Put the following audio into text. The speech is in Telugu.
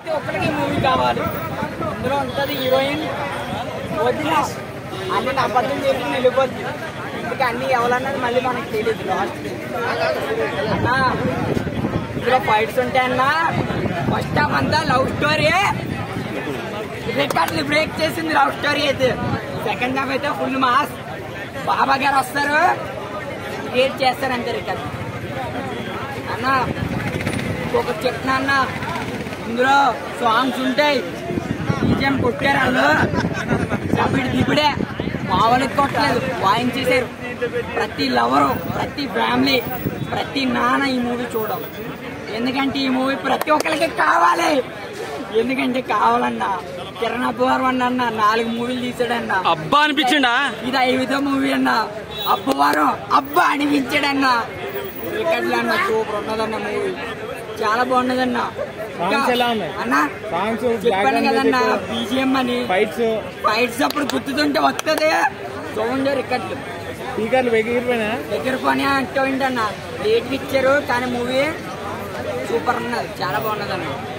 ఒక్కడికి మూవీ కావాలి ఇందులో ఉంటది హీరోయిన్ వదిన అన్ని అబద్ధం చెప్పి వెళ్ళిపోద్ది ఇంకా అన్ని ఎవరన్నది మళ్ళీ మనకు తెలియదు లాస్ట్ అన్నా ఇందులో ఫైట్స్ ఉంటాయన్నా ఫస్ట్ హాఫ్ అంతా లవ్ స్టోరీ రికార్డులు బ్రేక్ చేసింది లవ్ స్టోరీ అయితే సెకండ్ హాఫ్ అయితే ఫుల్ మాస్ బాబా గారు వస్తారు క్రియేట్ చేస్తారు అంతే రికార్డు అన్న ఒక చెప్తున్నా అన్న ఇందులో సాంగ్స్ ఉంటాయి నిజం కొట్టారు వాళ్ళు డబ్బిడి దిప్పుడే మామూలుగా కొట్టలేదు వాయించేశారు ప్రతి లవరు ప్రతి ఫ్యామిలీ ప్రతి నాన్న ఈ మూవీ చూడడం ఎందుకంటే ఈ మూవీ ప్రతి ఒక్కరికి కావాలి ఎందుకంటే కావాలన్నా కిరణ్ అబ్బవారం అన్న అన్న నాలుగు మూవీలు తీసాడన్నా అబ్బా అనిపించిండా ఇది ఐదో మూవీ అన్న అబ్బవారం అబ్బా అనిపించాడన్న రికార్డులు అన్న సూపర్ ఉన్నదన్న మూవీ చాలా బాగున్నదన్న ఇంకా- Songs ఎలా ఉన్నాయి? అన్న సాంగ్స్ చెప్పాను కదన్న బీజిఎం అని ఫైట్స్ ఫైట్స్ అప్పుడు గుర్తుతుంటే వస్తుంది చూడండి రికార్డులు స్పీకర్లు వెగిరిపోయినా దగ్గర పని అంటే ఏంటన్న డేట్ ఇచ్చారు కానీ మూవీ సూపర్ ఉన్నది చాలా బాగున్నదన్న